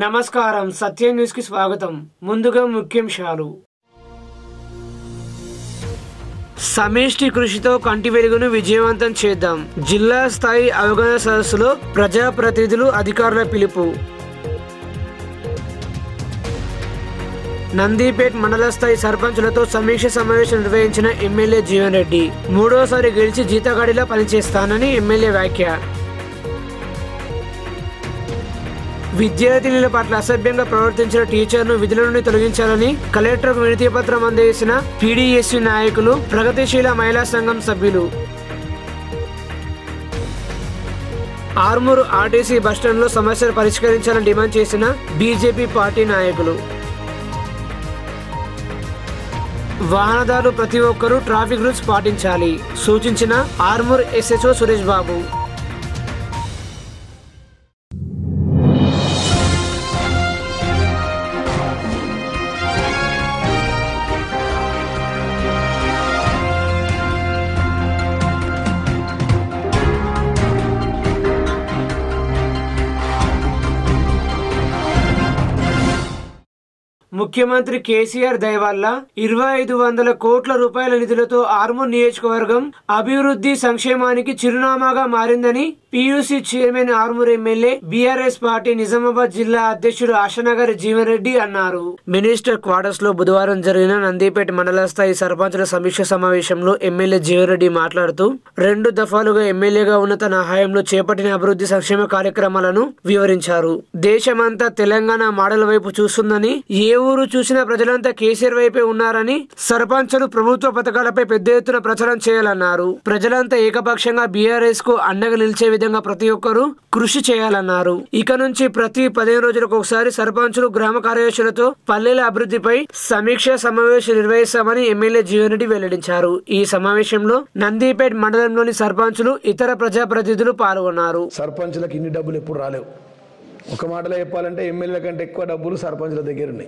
నమస్కారం సత్యం న్యూస్ కి స్వాగతం ముందుగా ముఖ్యాంశాలు సమిష్టి కృషితో కంటి వెలుగును విజయవంతం చేద్దాం జిల్లా స్థాయి అవగాహన సదస్సులో ప్రజాప్రతినిధులు అధికారుల పిలుపు నందిపేట్ మండల స్థాయి సర్పంచులతో సమీక్ష సమావేశం నిర్వహించిన ఎమ్మెల్యే జీవన్ రెడ్డి మూడోసారి గెలిచి జీతగాడిలా పనిచేస్తానని ఎమ్మెల్యే వ్యాఖ్య విద్యార్థినుల పట్ల అసభ్యంగా ప్రవర్తించిన టీచర్ను విధుల నుండి తొలగించాలని కలెక్టర్కు వినతి పత్రం అందజేసిన పీడీఎస్యు నాయకులు ప్రగతిశీల మహిళా సంఘం సభ్యులు ఆర్మూరు ఆర్టీసీ బస్టాండ్లో సమస్యలు పరిష్కరించాలని డిమాండ్ చేసిన బీజేపీ పార్టీ నాయకులు వాహనదారులు ప్రతి ఒక్కరూ ట్రాఫిక్ రూల్స్ పాటించాలి సూచించిన ఆర్మూర్ ఎస్హెచ్ఓ సురేష్ బాబు ముఖ్యమంత్రి కేసీఆర్ దయ వల్ల ఇరవై ఐదు వందల కోట్ల రూపాయల నిధులతో ఆర్మూర్ నియోజకవర్గం అభివృద్ధి సంక్షేమానికి చిరునామాగా మారిందని PUC chairman Armoor MLA BRS party Nizamabad జిల్లా అధ్యక్షుడు ఆశనగర్ జీవన్ రెడ్డి అన్నారు మినిస్టర్ క్వార్టర్స్ లో బుధవారం జరిగిన నందిపేట మండల స్థాయి సర్పంచుల సమీక్ష సమావేశంలో ఎమ్మెల్యే జీవన్ రెడ్డి మాట్లాడుతూ రెండు దఫాలుగా ఎమ్మెల్యేగా ఉన్న తన హయాంలో చేపట్టిన అభివృద్ధి సంక్షేమ కార్యక్రమాలను వివరించారు దేశమంతా తెలంగాణ మోడల్ వైపు చూస్తుందని ఏ ఊరు చూసినా ప్రజలంతా కేసీఆర్ వైపే ఉన్నారని సర్పంచులు ప్రభుత్వ పథకాలపై పెద్ద ఎత్తున ప్రచారం చేయాలన్నారు ప్రజలంతా ఏకపక్షంగా బీఆర్ఎస్ కు అండగా నిలిచే విధంగా ప్రతి ఒక్కరూ కృషి చేయాలన్నారు ఇక నుంచి ప్రతి పదిహేను రోజులకు ఒకసారి సర్పంచులు గ్రామ కార్యదర్శులతో పల్లెల అభివృద్ధిపై సమీక్ష సమావేశం నిర్వహిస్తామని ఎమ్మెల్యే జీవన్ రెడ్డి వెల్లడించారు ఈ సమావేశంలో నందిపేట్ మండలంలోని సర్పంచులు ఇతర ప్రజాప్రతినిధులు పాల్గొన్నారు సర్పంచులకు ఇన్ని డబ్బులు ఎప్పుడు రాలేవు ఒక మాటలో చెప్పాలంటే ఎమ్మెల్యేల కంటే ఎక్కువ డబ్బులు సర్పంచుల దగ్గర ఉన్నాయి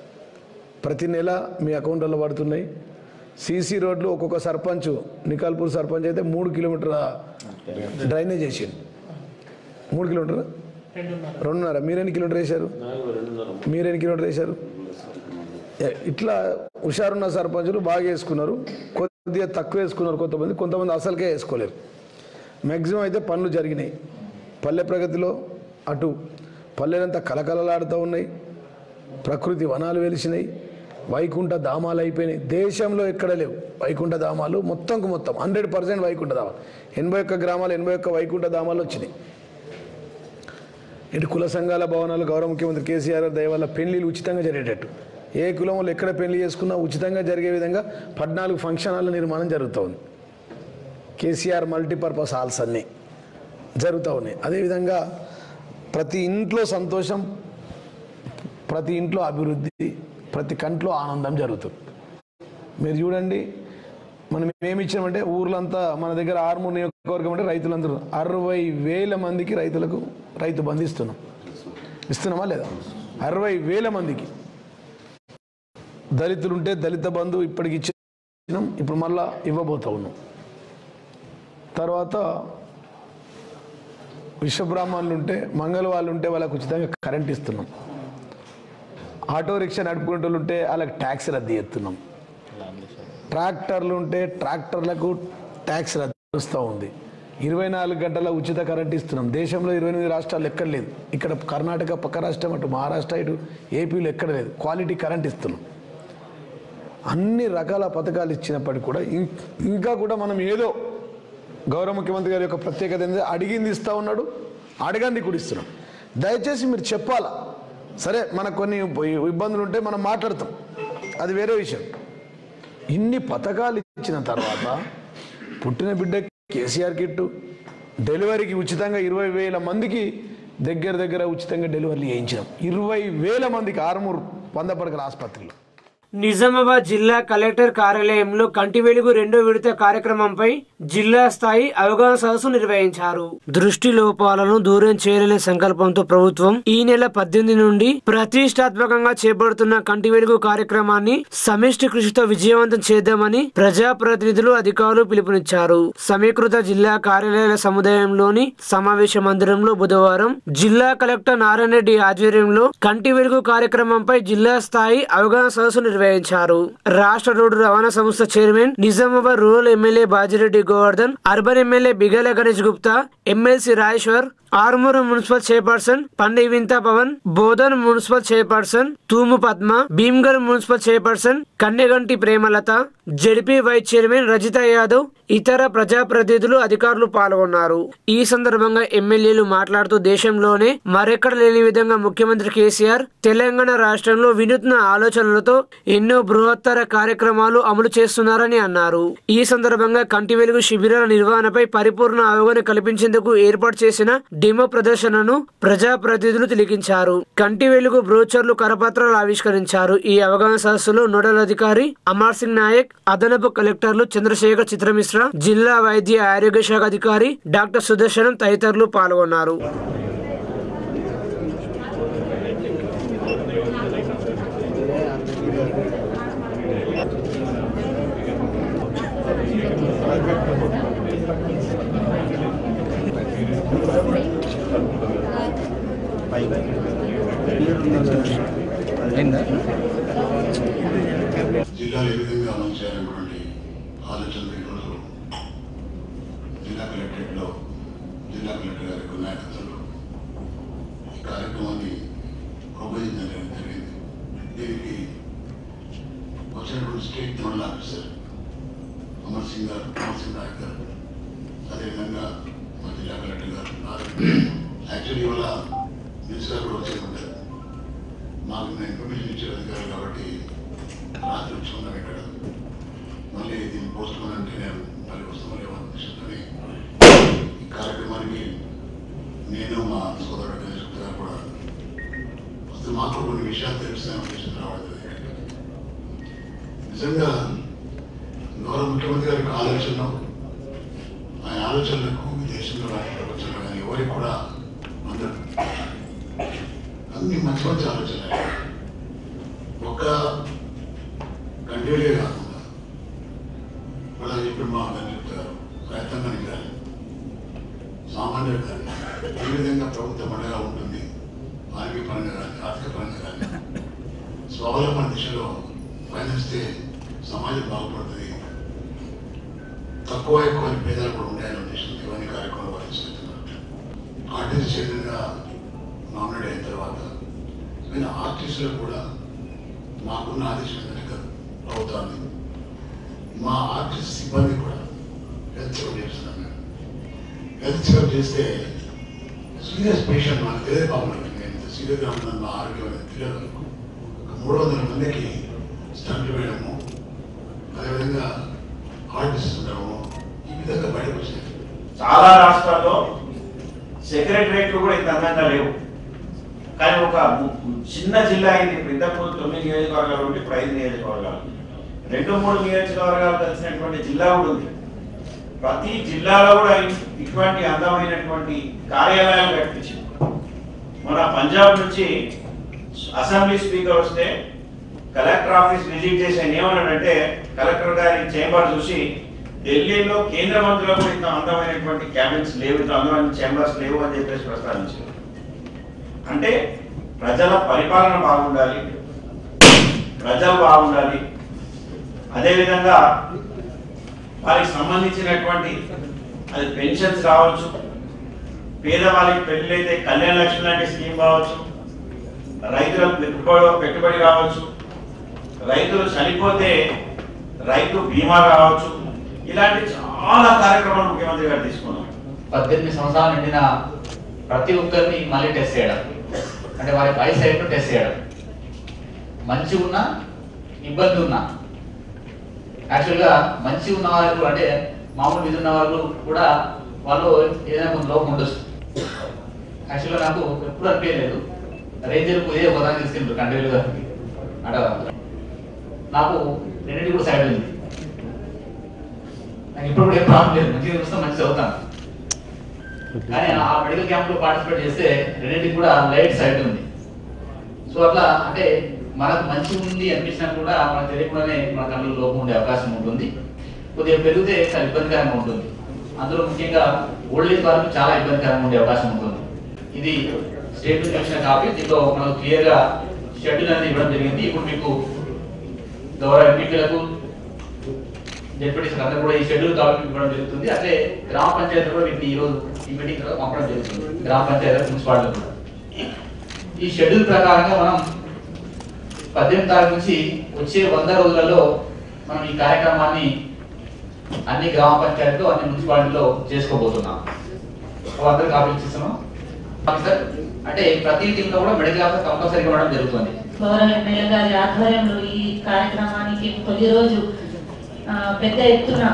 ప్రతి నెల మీ అకౌంట్లలో పడుతున్నాయి సీసీ రోడ్లు ఒక్కొక్క సర్పంచ్ నికాల్పూర్ సర్పంచ్ అయితే మూడు కిలోమీటర్ల డ్రైనేజ్ వేసిండు మూడు కిలోమీటర్ రెండున్నర మీరెన్ని కిలోమీటర్ వేశారు మీరెన్ని కిలోమీటర్ వేశారు ఏ- ఇట్లా హుషారున్న సర్పంచులు బాగా వేసుకున్నారు కొద్దిగా తక్కువ వేసుకున్నారు కొంతమంది కొంతమంది అసలుకే వేసుకోలేరు మ్యాక్సిమం అయితే పనులు జరిగినాయి పల్లె ప్రగతిలో అటు పల్లెలంతా కలకలలాడుతూ ఉన్నాయి ప్రకృతి వనాలు వెలిసినాయి వైకుంఠ ధామాలు అయిపోయినాయి దేశంలో ఎక్కడ లేవు వైకుంఠ ధామాలు మొత్తంకు మొత్తం హండ్రెడ్ పర్సెంట్ వైకుంఠ ధామాలు ఎనభై ఒక్క గ్రామాలు ఎనభై ఒక్క వైకుంఠ ధామాలు వచ్చినాయి ఇటు కుల సంఘాల భవనాలు గౌరవ ముఖ్యమంత్రి కేసీఆర్ దయ వల్ల పెళ్లిళ్ళు ఉచితంగా జరిగేటట్టు ఏ కులం వాళ్ళు ఎక్కడ పెళ్లి చేసుకున్నా ఉచితంగా జరిగే విధంగా పద్నాలుగు ఫంక్షన్ హాల్ల నిర్మాణం జరుగుతోంది కేసీఆర్ మల్టీపర్పస్ హాల్స్ అన్నీ జరుగుతూ ఉన్నాయి అదేవిధంగా ప్రతి ఇంట్లో సంతోషం ప్రతి ఇంట్లో అభివృద్ధి ప్రతి కంట్లో ఆనందం జరుగుతుంది మీరు చూడండి మనం ఏమి ఇచ్చామంటే ఊర్లంతా మన దగ్గర ఆర్మూర్ నియోజకవర్గం అంటే రైతులందరూ అరవై వేల మందికి రైతులకు రైతు బంధు ఇస్తున్నాం ఇస్తున్నామా లేదా అరవై వేల మందికి దళితులు ఉంటే దళిత బంధు ఇప్పటికి ఇచ్చినాం ఇప్పుడు మళ్ళా ఇవ్వబోతా ఉన్నాం తర్వాత విశ్వబ్రాహ్మణులు ఉంటే మంగళ వాళ్ళు ఉంటే వాళ్ళకు ఉచితంగా కరెంట్ ఇస్తున్నాం ఆటో రిక్షా నడుపుకునే వాళ్ళు ఉంటే వాళ్ళకి ట్యాక్స్ రద్దు చేస్తున్నాం ట్రాక్టర్లు ఉంటే ట్రాక్టర్లకు ట్యాక్స్ రద్దు ఉంది ఇరవై నాలుగు గంటల ఉచిత కరెంట్ ఇస్తున్నాం దేశంలో ఇరవై ఎనిమిది రాష్ట్రాలు ఎక్కడ లేదు ఇక్కడ కర్ణాటక పక్క రాష్ట్రం అటు మహారాష్ట్ర ఇటు ఏపీలో ఎక్కడ లేదు క్వాలిటీ కరెంట్ ఇస్తున్నాం అన్ని రకాల పథకాలు ఇచ్చినప్పటికీ కూడా ఇం- ఇంకా కూడా మనం ఏదో గౌరవ ముఖ్యమంత్రి గారి యొక్క ప్రత్యేకత ఏంటంటే అడిగింది ఇస్తా ఉన్నాడు అడగంది కూడా ఇస్తున్నాం దయచేసి మీరు చెప్పాలా సరే మనకు కొన్ని ఇబ్బందులు ఉంటే మనం మాట్లాడతాం అది వేరే విషయం ఇన్ని పథకాలు ఇచ్చిన తర్వాత పుట్టిన బిడ్డ కేసీఆర్ కిట్టు డెలివరీకి ఉచితంగా ఇరవై వేల మందికి దగ్గర దగ్గర ఉచితంగా డెలివరీ చేయించినాం ఇరవై వేల మందికి ఆరుమూరు వంద పడకల ఆసుపత్రిలో నిజామాబాద్ జిల్లా కలెక్టర్ కార్యాలయంలో కంటి వెలుగు రెండో విడత కార్యక్రమంపై జిల్లా స్థాయి అవగాహన సదస్సు నిర్వహించారు దృష్టి లోపాలను దూరం చేయాలనే సంకల్పంతో ప్రభుత్వం ఈ నెల పద్దెనిమిది నుండి ప్రతిష్టాత్మకంగా చేపడుతున్న కంటి వెలుగు కార్యక్రమాన్ని సమిష్టి కృషితో విజయవంతం చేద్దామని ప్రజాప్రతినిధులు అధికారులు పిలుపునిచ్చారు సమీకృత జిల్లా కార్యాలయాల సముదాయంలోని సమావేశ మందిరంలో బుధవారం జిల్లా కలెక్టర్ నారాయణ రెడ్డి ఆధ్వర్యంలో కంటి వెలుగు కార్యక్రమంపై జిల్లా స్థాయి అవగాహన సదస్సు నిర్వహించారు రాష్ట్ర రోడ్డు రవాణా సంస్థ chairman Nizamabad rural MLA Bajireddy Govardhan urban MLA Bigala Ganesh Gupta MLC Rajeshwar Armoor municipal chairperson పండి వింతా Pavan Bodhan municipal chairperson Thumu Padma Bheemgal municipal chairperson Kanneganti Premalatha ZP vice chairman Rajitha Yadav ఇతర ప్రజాప్రతినిధులు అధికారులు పాల్గొన్నారు ఈ సందర్భంగా ఎమ్మెల్యేలు మాట్లాడుతూ దేశంలోనే మరెక్కడ లేని విధంగా ముఖ్యమంత్రి కేసీఆర్ తెలంగాణ రాష్ట్రంలో వినూత్న ఆలోచనలతో ఎన్నో బృహత్తర కార్యక్రమాలు అమలు చేస్తున్నారని అన్నారు ఈ సందర్భంగా కంటి వెలుగు శిబిరాల నిర్వహణపై పరిపూర్ణ అవగాహన కల్పించేందుకు ఏర్పాటు చేసిన డెమో ప్రదర్శనను ప్రజాప్రతినిధులు తిలకించారు కంటి వెలుగు బ్రోచర్లు కరపత్రాలు ఆవిష్కరించారు ఈ అవగాహన సదస్సులో నోడల్ అధికారి అమర్ సింగ్ నాయక్ అదనపు కలెక్టర్లు చంద్రశేఖర్ చిత్రమిశ్ర జిల్లా వైద్య ఆరోగ్య శాఖ అధికారి డాక్టర్ సుదర్శనం తదితరులు పాల్గొన్నారు జిల్లాలో ఏ విధంగా అమలు చేయాలనేటువంటి ఆలోచనలు ఈరోజు జిల్లా కలెక్టరేట్లో జిల్లా కలెక్టర్ గారి యొక్క నాయకత్వంలో ఈ కార్యక్రమాన్ని రూపొందించడం జరిగింది దీనికి వచ్చినటువంటి state zonal officer Amar Singh గారు అమర్ సింగ్ నాయక్ గారు అదేవిధంగా మా జిల్లా కలెక్టర్ గారు యాక్చువల్లీ ఇవాళ మినిస్టర్ కూడా వచ్చే ఉంటారు మాకు నేను ఇన్ఫర్మేషన్ ఇచ్చారు అధికారులు కాబట్టి రాత్రి వచ్చి ఉన్నాం ఇక్కడ మళ్ళీ దీన్ని పోస్ట్ పోన్ అంటే నేను మళ్ళీ వస్తామో లేవో ఉద్దేశంతోనే ఈ కార్యక్రమానికి నేను మా సోదరుడు గణేష్ గుప్తా గారు కూడా వస్తే మాకు కొన్ని విషయాలు తెలుస్తాయని ఉద్దేశం రావడం జరిగింది. నిజంగా గౌరవ ముఖ్యమంత్రి గారి యొక్క ఆలోచన ఆయన ఆలోచనలకు ఈ దేశంలో కానీ ప్రపంచంలో కానీ ఎవరికి కూడా అందరు అన్ని మంచి మంచి ఆలోచనలు ఒక కంటిన్యూగా కాకుండా వాళ్ళు చెప్పి మా అందరు చెప్తారు ప్రయత్నంగా కానీ సామాన్యులు కానీ ఏ విధంగా ప్రభుత్వం అండగా ఉంటుంది ఆరోగ్య పరంగా కానీ ఆర్థిక పరంగా కానీ స్వావలంబన దిశలో పయనిస్తే సమాజం బాగుపడుతుంది తక్కువ ఎక్కువ అని పేదలు కూడా ఉంటాయని ఉద్దేశంతో ఇవన్నీ కార్యక్రమాలు పాటిస్తున్నారు ఆర్టీసీ చైర్మన్గా నామినేట్ అయిన తర్వాత నేను ఆర్టిస్టులకు కూడా మాకున్న ఆదేశం ఏంటంటే ప్రభుత్వాన్ని మా ఆర్టిస్ట్ సిబ్బంది కూడా హెల్త్ చెకప్ చేస్తున్నాను నేను హెల్త్ చెకప్ చేస్తే సీరియస్ పేషెంట్ నాకు తెలియదు బాగుంటుంది నేను ఇంత సీరియస్గా ఉన్నాను నా ఆరోగ్యం అనేది తెలియదు నాకు. ఒక మూడు వందల మందికి స్టంట్లు వేయడము అదేవిధంగా ఆర్టిస్ట్ ఉండడము ఈ విధంగా బయటకు వచ్చినాయి చాలా రాష్ట్రాల్లో సెక్రటరేట్లు కూడా ఇంత అందంగా లేవు కానీ ఒక ము- చిన్న జిల్లా అయింది ఇప్పుడు ఇంతకుముందు తొమ్మిది నియోజకవర్గాలు ఉంటే ఇప్పుడు ఐదు నియోజకవర్గాలు రెండు మూడు నియోజకవర్గాలు కలిసినటువంటి జిల్లా కూడా ఉంది ప్రతి జిల్లాలో కూడా ఇ- ఇటువంటి అందమైనటువంటి కార్యాలయాలు కట్టించింది మన పంజాబ్ నుంచి అసెంబ్లీ స్పీకర్ వస్తే కలెక్టర్ ఆఫీస్ విజిట్ చేసి ఆయన ఏమన్నాడంటే కలెక్టర్ గారి చేంబర్ చూసి ఢిల్లీలో కేంద్ర మంత్రులకు కూడా ఇంత అందమైనటువంటి క్యాబినెట్స్ లేవు ఇంత అందమైన చేంబర్స్ లేవు అని చెప్పేసి ప్రస్తావించారు అంటే ప్రజల పరిపాలన బాగుండాలి ప్రజలు బాగుండాలి అదేవిధంగా వారికి సంబంధించినటువంటి అది పెన్షన్స్ కావచ్చు పేదవాళ్ళకి పెళ్ళైతే కళ్యాణ లక్ష్మి లాంటి స్కీమ్ కావచ్చు రైతులకు పెట్టుబడి పెట్టుబడి కావచ్చు రైతులు చనిపోతే రైతు బీమా కావచ్చు ఇలాంటి చాలా కార్యక్రమాలు ముఖ్యమంత్రి గారు తీసుకున్నారు పద్దెనిమిది సంవత్సరాలు నిండిన ప్రతి ఒక్కరిని మళ్ళీ టెస్ట్ చేయడం అంటే వారి వయసు ఏంటో టెస్ట్ చేయడం మంచి ఉన్నా ఇబ్బంది ఉన్నా యాక్చువల్గా మంచి ఉన్న వాళ్ళు అంటే మామూలు మీద ఉన్న వాళ్ళు కూడా వాళ్ళు ఏదైనా కొంత లోపం ఉండొచ్చు యాక్చువల్గా నాకు ఎప్పుడు అనిపించలేదు రేంజర్ ఇదే ఒకదాన్ని తీసుకెళ్ళారు కంటిన్యూ గారికి అంటే నాకు రెండింటి కూడా సైడ్ ఉంది నాకు ఇప్పుడు కూడా ఏం ప్రాబ్లం లేదు మంచిగా చూస్తే మంచి చదువుతాను కానీ ఆ మెడికల్ క్యాంప్లో పార్టిసిపేట్ చేస్తే రెండింటికి కూడా లైట్ సైడ్ ఉంది సో అట్లా అంటే మనకు మంచి ఉంది అనిపించినా కూడా మనకు తెలియకుండానే మన కళ్ళు లోపం ఉండే అవకాశం ఉంటుంది కొద్దిగా పెరిగితే చాలా ఇబ్బందికరంగా ఉంటుంది అందులో ముఖ్యంగా ఓల్డ్ ఏజ్ వారికి చాలా ఇబ్బందికరంగా ఉండే అవకాశం ఉంటుంది ఇది స్టేట్ నుంచి వచ్చిన కాపీ దీంట్లో మనకు క్లియర్ గా షెడ్యూల్ అనేది ఇవ్వడం జరిగింది ఇప్పుడు మీకు గౌరవ ఎంపీలకు డిప్యూటీస్ అందరూ కూడా ఈ షెడ్యూల్ కాపీ ఇవ్వడం జరుగుతుంది అట్లే గ్రామ పంచాయతీ కూడా వీటిని ఈ రోజు ఈ మీటింగ్ తర్వాత పంపడం జరుగుతుంది గ్రామ పంచాయతీ మున్సిపాలిటీ కూడా ఈ షెడ్యూల్ ప్రకారంగా మనం పద్దెనిమిది తారీఖు నుంచి వచ్చే వంద రోజులలో మనం ఈ కార్యక్రమాన్ని అన్ని గ్రామ పంచాయతీలో అన్ని మున్సిపాలిటీలో చేసుకోబోతున్నాం అందరు కాపీ ఇచ్చిస్తున్నాం సార్ అంటే ప్రతి టీంలో కూడా మెడికల్ ఆఫీసర్ కంపల్సరీగా ఉండడం జరుగుతుంది గౌరవ ఎమ్మెల్యే గారి ఆధ్వర్యంలో ఈ కార్యక్రమానికి తొలి రోజు ఆ, పెద్ద ఎత్తున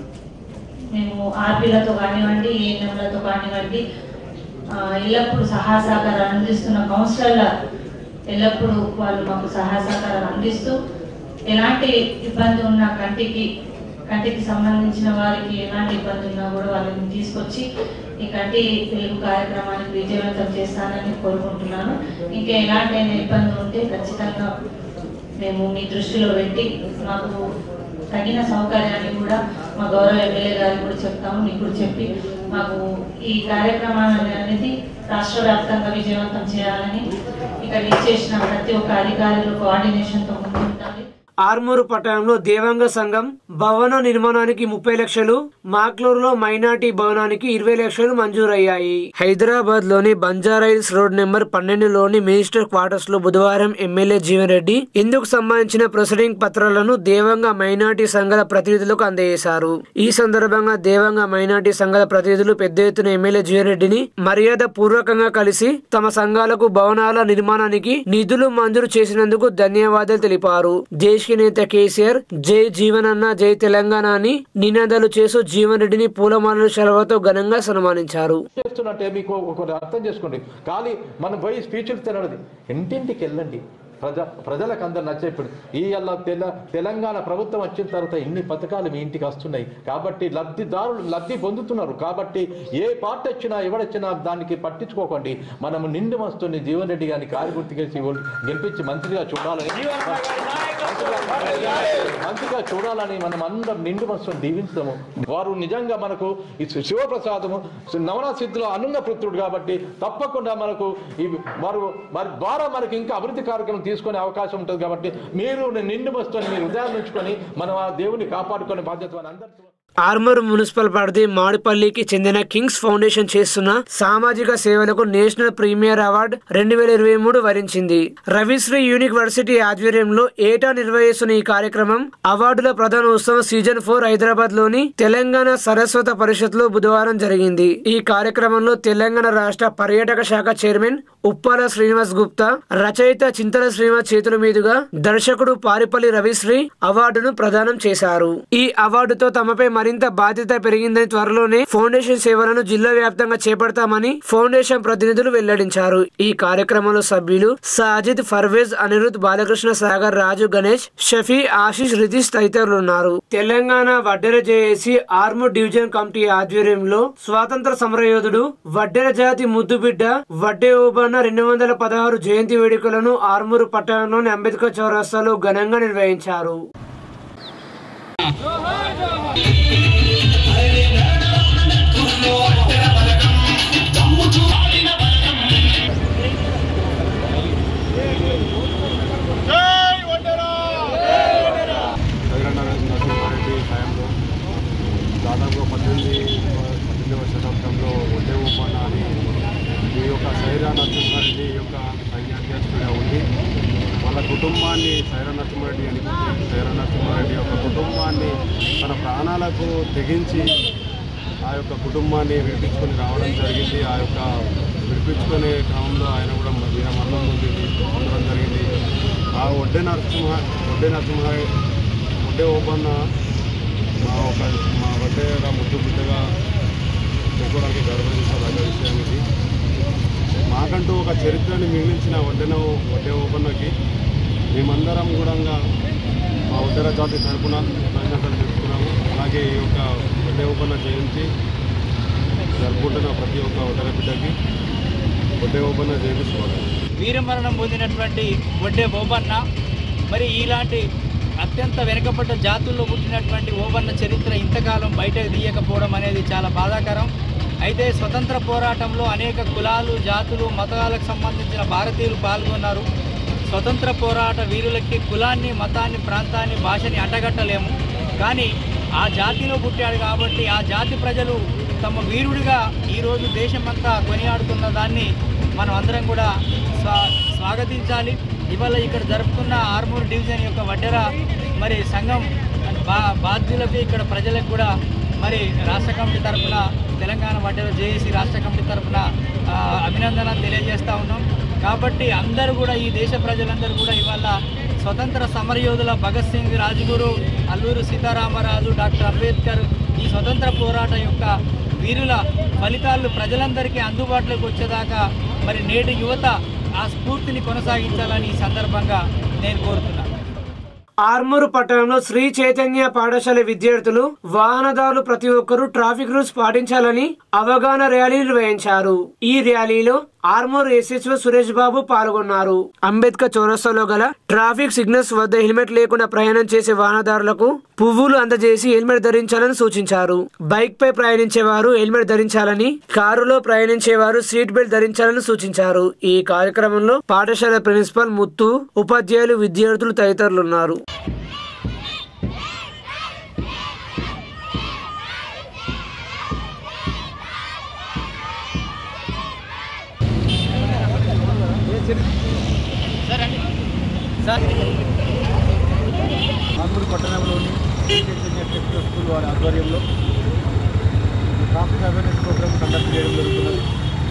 మేము ఆర్పీలతో కానివ్వండి ఏఎన్ఎంలతో కానివ్వండి ఆ, ఎల్లప్పుడూ సహాయ సహకారాలు అందిస్తున్న కౌన్సిలర్ల ఎల్లప్పుడూ వాళ్ళు మాకు సహాయ సహకారాలు అందిస్తూ ఎలాంటి ఇబ్బంది ఉన్నా కంటికి కంటికి సంబంధించిన వారికి ఎలాంటి ఇబ్బంది ఉన్నా కూడా వాళ్ళని తీసుకొచ్చి ఈ కంటి వెలుగు కార్యక్రమానికి విజయవంతం చేస్తానని కోరుకుంటున్నాను ఇంకా ఎలాంటి అయినా ఇబ్బంది ఉంటే ఖచ్చితంగా మేము మీ దృష్టిలో పెట్టి మాకు తగిన సౌకర్యాన్ని కూడా మా గౌరవ ఎమ్మెల్యే గారికి కూడా చెప్తాము మీకు కూడా చెప్పి మాకు ఈ కార్యక్రమాన్ని అనేది రాష్ట్ర వ్యాప్తంగా విజయవంతం చేయాలని ఇక్కడ ఇచ్చేసిన ప్రతి ఒక్క అధికారులు కోఆర్డినేషన్తో ముందుంటాలి ఆర్మూరు పట్టణంలో దేవాంగ సంఘం భవన నిర్మాణానికి ముప్పై లక్షలు మాక్లూరులో మైనార్టీ భవనానికి ఇరవై లక్షలు మంజూరయ్యాయి హైదరాబాద్ లోని బంజారాయిల్స్ రోడ్ నెంబర్ పన్నెండులోని మినిస్టర్ క్వార్టర్స్ లో బుధవారం ఎమ్మెల్యే జీవన్ రెడ్డి ఇందుకు సంబంధించిన ప్రొసీడింగ్ పత్రాలను దేవంగ మైనార్టీ సంఘాల ప్రతినిధులకు అందజేశారు ఈ సందర్భంగా దేవంగ మైనార్టీ సంఘాల ప్రతినిధులు పెద్ద ఎత్తున ఎమ్మెల్యే జీవన్ రెడ్డిని మర్యాద పూర్వకంగా కలిసి తమ సంఘాలకు భవనాల నిర్మాణానికి నిధులు మంజూరు చేసినందుకు ధన్యవాదాలు తెలిపారు దేశ నేత కేసీఆర్ జై జీవన్ అన్న జై తెలంగాణ అని నినాదాలు చేస్తూ జీవన్ రెడ్డిని పూలమాలల సెలవుతో ఘనంగా సన్మానించారు చేస్తున్నట్టే మీకు ఒకటి అర్థం చేసుకోండి ఖాళీ మనం పోయి స్పీచ్లు తినడది ఇంటింటికి వెళ్ళండి ప్రజ ప్రజలకు అందరు నచ్చే ఇప్పుడు ఈ అలా తెల తెలంగాణ ప్రభుత్వం వచ్చిన తర్వాత ఇన్ని పథకాలు మీ ఇంటికి వస్తున్నాయి కాబట్టి లబ్ధిదారులు లబ్ధి పొందుతున్నారు కాబట్టి ఏ పార్టీ వచ్చినా ఎవడొచ్చినా దానికి పట్టించుకోకండి మనము నిండు వస్తుంది జీవన్ రెడ్డి గారిని కారు గుర్తుకేసి గెలిపించి మంత్రిగా చూడాలని మంచిగా చూడాలని మనం అందరం నిండు మనసును దీవించడము వారు నిజంగా మనకు ఈ శివప్రసాదము నవనా సిద్ధులు అనున్న పుత్రుడు కాబట్టి తప్పకుండా మనకు ఈ వారు వారి ద్వారా మనకి ఇంకా అభివృద్ధి కార్యక్రమం తీసుకునే అవకాశం ఉంటుంది కాబట్టి మీరు నిండు మనసుతో మీరు ఉదయం ఉంచుకొని మనం ఆ దేవుని కాపాడుకునే బాధ్యత మన అందరితో ఆర్మూర్ మున్సిపల్ పరిధి మాడిపల్లికి చెందిన కింగ్స్ ఫౌండేషన్ చేస్తున్న సామాజిక సేవలకు నేషనల్ ప్రీమియర్ అవార్డు రెండు వేల ఇరవై మూడు వరించింది రవిశ్రీ యూనివర్సిటీ ఆధ్వర్యంలో ఏటా నిర్వహిస్తున్న ఈ కార్యక్రమం అవార్డుల ప్రధాన ఉత్సవం సీజన్ ఫోర్ హైదరాబాద్ లోని తెలంగాణ సరస్వత పరిషత్ లో బుధవారం జరిగింది ఈ కార్యక్రమంలో తెలంగాణ రాష్ట్ర పర్యాటక శాఖ చైర్మన్ ఉప్పాల శ్రీనివాస్ గుప్తా రచయిత చింతల శ్రీనివాస్ చేతుల మీదుగా దర్శకుడు పారిపల్లి రవిశ్రీ అవార్డును ప్రదానం చేశారు ఈ అవార్డుతో తమపై మరింత బాధ్యత పెరిగిందని త్వరలోనే ఫౌండేషన్ సేవలను జిల్లా వ్యాప్తంగా చేపడతామని ఫౌండేషన్ ప్రతినిధులు వెల్లడించారు ఈ కార్యక్రమంలో సభ్యులు సాజిద్ ఫర్వేజ్ అనిరుద్ బాలకృష్ణ సాగర్ రాజు గణేష్ షఫీ ఆశీష్ రితీష్ తదితరులు ఉన్నారు Telangana Vaddera JAC Armoor division committee ఆధ్వర్యంలో స్వాతంత్ర సమరయోధుడు వడ్డెర జాతి ముద్దుబిడ్డ వడ్డే ఓబన్న రెండు వందల పదహారు జయంతి వేడుకలను ఆర్మూరు పట్టణంలోని అంబేద్కర్ చౌరస్తాలో ఘనంగా నిర్వహించారు తెలంగాణ నరసింహారెడ్డి హయాంలో దాదాపు పద్దెనిమిది పద్దెనిమిదవ శతాబ్దంలో ఒడ్డే ఒప్పన్న అని ఈ యొక్క సైరా నరసింహారెడ్డి యొక్క సైన్యాధ్యక్షుడిగా ఉండి వాళ్ళ కుటుంబాన్ని సైరా నరసింహారెడ్డి అని సైరా నరసింహారెడ్డి యొక్క కుటుంబాన్ని తన ప్రాణాలకు తెగించి ఆ యొక్క కుటుంబాన్ని విడిపించుకొని రావడం జరిగింది ఆ యొక్క విడిపించుకునే క్రమంలో ఆయన కూడా వీర మరణం పొందింది పొందడం జరిగింది ఆ ఒడ్డే నరసింహ ఒడ్డే నరసింహ ఒడ్డే ఓపన్న మా ఒక మా వడ్డేగా ముద్దు బిడ్డగా చెప్పుకోవడానికి గర్వహించదగ్గ విషయం ఇది మాకంటూ ఒక చరిత్రని మిగిలించిన వడ్డెన వడ్డే ఓపన్నకి మేమందరం కూడా మా ఉత్తర జాతి తరపున కృతజ్ఞతలు తెలుపుతున్నాము అలాగే ఈ యొక్క ఒడ్డేవపన్న జయంతి జరుపుకుంటున్న ప్రతి ఒక్క ఉత్తర బిడ్డకి ఒడ్డేవపన్న జయంతి స్వాగతం వీరమరణం పొందినటువంటి వడ్డే ఓబన్న మరి ఇలాంటి అత్యంత వెనుకబడ్డ జాతుల్లో పుట్టినటువంటి ఓబన్న చరిత్ర ఇంతకాలం బయటకు తీయకపోవడం అనేది చాలా బాధాకరం అయితే స్వతంత్ర పోరాటంలో అనేక కులాలు జాతులు మతాలకు సంబంధించిన భారతీయులు పాల్గొన్నారు స్వతంత్ర పోరాట వీరులకి కులాన్ని మతాన్ని ప్రాంతాన్ని భాషని అంటగట్టలేము కానీ ఆ జాతిలో పుట్టాడు కాబట్టి ఆ జాతి ప్రజలు తమ వీరుడిగా ఈరోజు దేశమంతా కొనియాడుతున్న దాన్ని మనం అందరం కూడా స్వా స్వాగతించాలి ఇవాళ ఇక్కడ జరుపుకున్న ఆర్మూర్ డివిజన్ యొక్క వడ్డెర మరి సంఘం బా బాధ్యులకు ఇక్కడ ప్రజలకు కూడా మరి రాష్ట్ర కమిటీ తరఫున తెలంగాణ వడ్డెర జేఏసీ రాష్ట్ర కమిటీ తరఫున ఆ, అభినందన తెలియజేస్తా ఉన్నాం కాబట్టి అందరూ కూడా ఈ దేశ ప్రజలందరూ కూడా ఇవాళ స్వతంత్ర సమరయోధుల భగత్ సింగ్ రాజ్గురు అల్లూరు సీతారామరాజు డాక్టర్ అంబేద్కర్ ఈ స్వతంత్ర పోరాట యొక్క వీరుల ఫలితాలు ప్రజలందరికీ అందుబాటులోకి వచ్చేదాకా మరి నేటి యువత ఆ స్ఫూర్తిని కొనసాగించాలని ఈ సందర్భంగా నేను కోరుతున్నాను ఆర్మూరు పట్టణంలో శ్రీ చైతన్య పాఠశాల విద్యార్థులు వాహనదారులు ప్రతి ఒక్కరూ ట్రాఫిక్ రూల్స్ పాటించాలని అవగాహన ర్యాలీ నిర్వహించారు ఈ ర్యాలీలో ఆర్మూర్ ఎస్హెచ్ఓ సురేష్ బాబు పాల్గొన్నారు అంబేద్కర్ చౌరస్తాలో గల ట్రాఫిక్ సిగ్నల్స్ వద్ద హెల్మెట్ లేకుండా ప్రయాణం చేసే వాహనదారులకు పువ్వులు అందజేసి హెల్మెట్ ధరించాలని సూచించారు బైక్ పై ప్రయాణించే వారు హెల్మెట్ ధరించాలని కారులో ప్రయాణించే వారు సీట్ బెల్ట్ ధరించాలని సూచించారు ఈ కార్యక్రమంలో పాఠశాల ప్రిన్సిపల్ ముత్తు ఉపాధ్యాయులు విద్యార్థులు తదితరులు ఉన్నారు ఆర్మూరు పట్టణంలోని శ్రీ చైతన్య టెక్నికల్ స్కూల్ వారి ఆధ్వర్యంలో ట్రాఫిక్ అవేర్నెస్ ప్రోగ్రామ్ కండక్ట్ చేయడం జరుగుతున్నది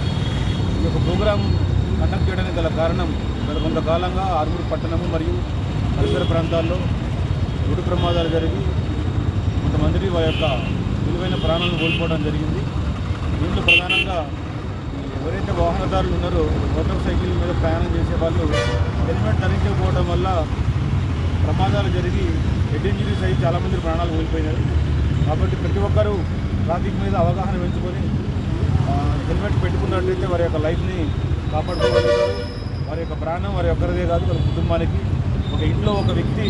ఈ యొక్క ప్రోగ్రాం కండక్ట్ చేయడానికి గల కారణం గత కొంతకాలంగా ఆర్మూరు పట్టణము మరియు పరిసర ప్రాంతాల్లో రోడ్డు ప్రమాదాలు జరిగి కొంతమంది వారి యొక్క విలువైన ప్రాణాలను కోల్పోవడం జరిగింది దీంట్లో ప్రధానంగా ఎవరైతే వాహనదారులు ఉన్నారో మోటార్ సైకిల్ మీద ప్రయాణం చేసే వాళ్ళు హెల్మెట్ ధరించకపోవడం వల్ల ప్రమాదాలు జరిగి హెడ్ ఇంజరీస్ అయ్యి చాలామంది ప్రాణాలు కోల్పోయినారు కాబట్టి ప్రతి ఒక్కరూ ట్రాఫిక్ మీద అవగాహన పెంచుకొని ఆ, హెల్మెట్ పెట్టుకున్నట్లయితే వారి యొక్క లైఫ్ని కాపాడుకోగలుగుతారు వారి యొక్క ప్రాణం వారి ఒక్కరిదే కాదు వారి కుటుంబానికి ఒక ఇంట్లో ఒక వ్యక్తి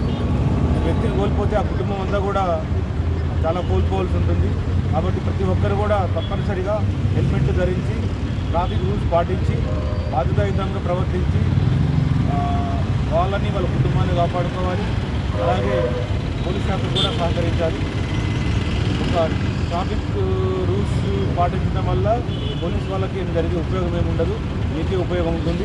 ఒక వ్యక్తిని కోల్పోతే ఆ కుటుంబం అంతా కూడా చాలా కోల్పోవాల్సి ఉంటుంది కాబట్టి ప్రతి ఒక్కరు కూడా తప్పనిసరిగా హెల్మెట్ ధరించి ట్రాఫిక్ రూల్స్ పాటించి బాధ్యతాయుతంగా ప్రవర్తించి ఆ, వాళ్ళని వాళ్ళ కుటుంబాన్ని కాపాడుకోవాలి అలాగే పోలీస్ శాఖకు కూడా సహకరించాలి ఒక ట్రాఫిక్ రూల్స్ పాటించడం వల్ల పోలీస్ వాళ్ళకి ఏం జరిగే ఉపయోగం ఏమి ఉండదు మీకే ఉపయోగం ఉంటుంది